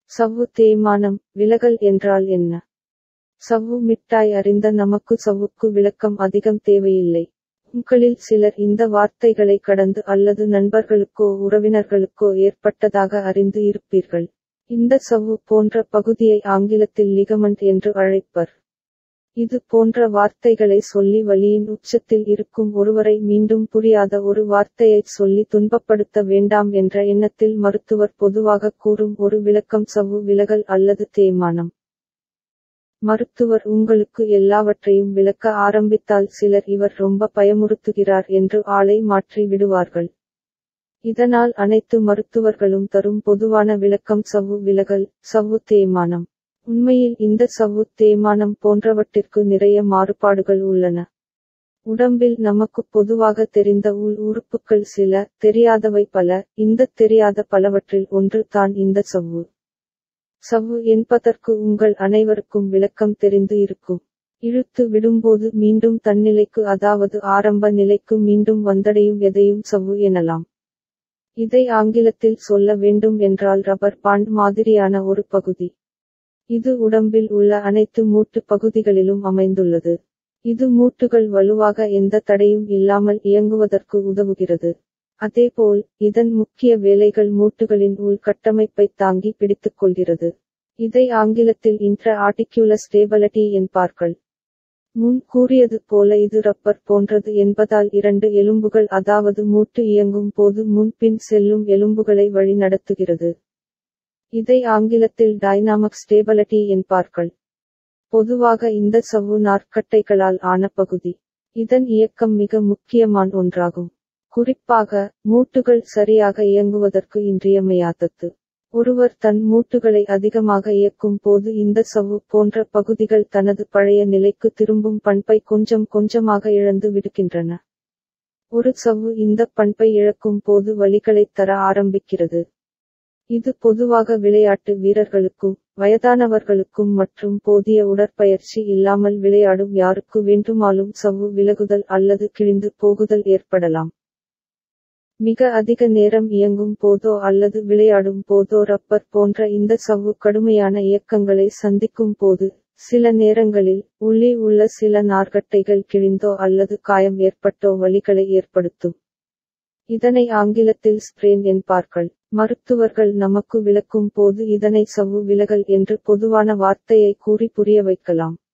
சவ்வு தேய்மானம் விலகல் என்றால் என்ன சவ்வு மிட்டாய் அறிந்த நமக்கு சவ்வுக்கு விளக்கம் அதிகம் தேவையில்லை உங்களில் சிலர் இந்த வார்த்தைகளை கடந்து அல்லது நண்பர்களுக்கோ உறவினர்களுக்கோ ஏற்பட்டதாக அறிந்து இருப்பீர்கள் இந்த சவ்வு போன்ற பகுதியை ஆங்கிலத்தில் லிகமண்ட் என்று அழைப்பர் இது போன்ற வார்த்தைகளை சொல்லி வலியின் உச்சத்தில் இருக்கும் ஒருவரை மீண்டும் புரியாத ஒரு வார்த்தையைச் சொல்லி துன்பப்படுத்த வேண்டாம் என்ற எண்ணத்தில் மருத்துவர் பொதுவாக கூறும் ஒரு விளக்கம் சவ்வு விலகல் அல்லது தேய்மானம் மருத்துவர் உங்களுக்கு எல்லாவற்றையும் விளக்க ஆரம்பித்தால் சிலர் இவர் ரொம்ப பயமுறுத்துகிறார் என்று ஆளை மாற்றி விடுவார்கள் இதனால் அனைத்து மருத்துவர்களும் தரும் பொதுவான விளக்கம் சவ்வு விலகல் சவ்வு தேய்மானம் உண்மையில் இந்த சவ்வு தேய்மானம் போன்றவற்றிற்கு நிறைய மாறுபாடுகள் உள்ளன உடம்பில் நமக்கு பொதுவாக தெரிந்த உள் உறுப்புகள் சில தெரியாதவை பல இந்த தெரியாத பலவற்றில் ஒன்று தான் இந்த சவ்வு சவ்வு என்பதற்கு உங்கள் அனைவருக்கும் விளக்கம் தெரிந்து இருக்கும் இழுத்து விடும்போது மீண்டும் தன்னிலைக்கு அதாவது ஆரம்ப நிலைக்கு மீண்டும் வந்தடையும் எதையும் சவ்வு எனலாம் இதை ஆங்கிலத்தில் சொல்ல வேண்டும் என்றால் ரப்பர் பாண்ட் மாதிரியான ஒரு பகுதி இது உடம்பில் உள்ள அனைத்து மூட்டு பகுதிகளிலும் அமைந்துள்ளது இது மூட்டுகள் வலுவாக எந்த தடையும் இல்லாமல் இயங்குவதற்கு உதவுகிறது அதேபோல் இதன் முக்கிய வேலைகள் மூட்டுகளின் உள் கட்டமைப்பை தாங்கி பிடித்துக் கொள்கிறது இதை ஆங்கிலத்தில் இன்ட்ர ஆர்டிகுலர் ஸ்டேபிலிட்டி என்பார்கள் முன் கூறியது போல இது ரப்பர் போன்றது என்பதால் இரண்டு எலும்புகள் அதாவது மூட்டு இயங்கும் போது முன்பின் செல்லும் எலும்புகளை வழி நடத்துகிறது இதை ஆங்கிலத்தில் டைனாமிக் ஸ்டேபிலிட்டி என்பார்கள் பொதுவாக இந்த சவ்வு நாற்கட்டைகளால் ஆன பகுதி இதன் இயக்கம் மிக முக்கியமான ஒன்றாகும் குறிப்பாக மூட்டுகள் சரியாக இயங்குவதற்கு இன்றியமையாதது ஒருவர் தன் மூட்டுகளை அதிகமாக இயக்கும் போது இந்த சவ்வு போன்ற பகுதிகள் தனது பழைய நிலைக்கு திரும்பும் பண்பை கொஞ்சம் கொஞ்சமாக இழந்து விடுகின்றன ஒரு சவ்வு இந்த பண்பை இழக்கும் போது வலிகளைத் தர ஆரம்பிக்கிறது இது பொதுவாக விளையாட்டு வீரர்களுக்கும் வயதானவர்களுக்கும் மற்றும் போதிய உடற்பயிற்சி இல்லாமல் விளையாடும் யாருக்கு வேண்டுமாலும் சவ்வு விலகுதல் அல்லது கிழிந்து போகுதல் ஏற்படலாம் மிக அதிக நேரம் இயங்கும் போதோ அல்லது விளையாடும் போதோ ரப்பர் போன்ற இந்த சவ்வு கடுமையான இயக்கங்களை சந்திக்கும் போது சில நேரங்களில் உள்ளே உள்ள சில நார்கட்டைகள் கிழிந்தோ அல்லது காயம் ஏற்பட்டோ வலிகளை ஏற்படுத்தும் இதனை ஆங்கிலத்தில் ஸ்பிரேன் என்பார்கள் மருத்துவர்கள் நமக்கு விளக்கும் போது இதனை சவ்வு விலகல் என்று பொதுவான வார்த்தையை கூறி புரிய வைக்கலாம்